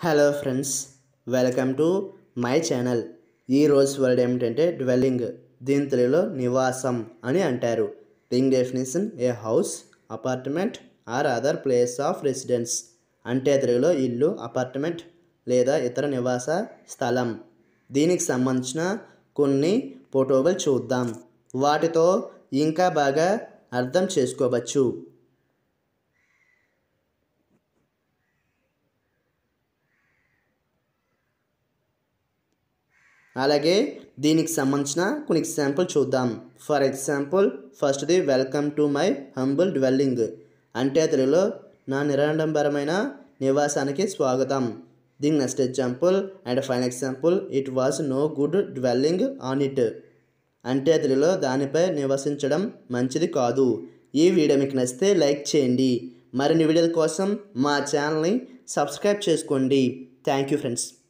hello friends welcome to my channel ఈ రోజు word ఏమిటంటే డ్వెల్లింగ్ దీని తెలుగులో నివాసం అని అంటారు దీని definition a house apartment or other place of residence అంటే తెలుగులో ఇల్లు అపార్ట్మెంట్ లేదా ఇతర నివాస స్థలం దీనికి సంబంధించిన కొన్ని ఫోటోలు చూద్దాం వాటితో ఇంకా బాగా అర్థం చేసుకోవచ్చు అలాగే దీనికి సంబంధించిన కొన్ని ఎగ్జాంపుల్ చూద్దాం ఫర్ ఎగ్జాంపుల్ ఫస్ట్ది welcome to my humble dwelling అంటే తెలుగులో నా నిరాడంబరమైన నివాసానికి స్వాగతం దీని next example and fine example it was no good dwelling on it అంటే తెలుగులో దానిపై నివసించడం మంచిది కాదు ఈ వీడియో మీకు నచ్చితే లైక్ చేయండి మరిన్ని వీడియోల కోసం మా ఛానల్ని సబ్స్క్రైబ్ చేసుకోండి థ్యాంక్ యూ ఫ్రెండ్స్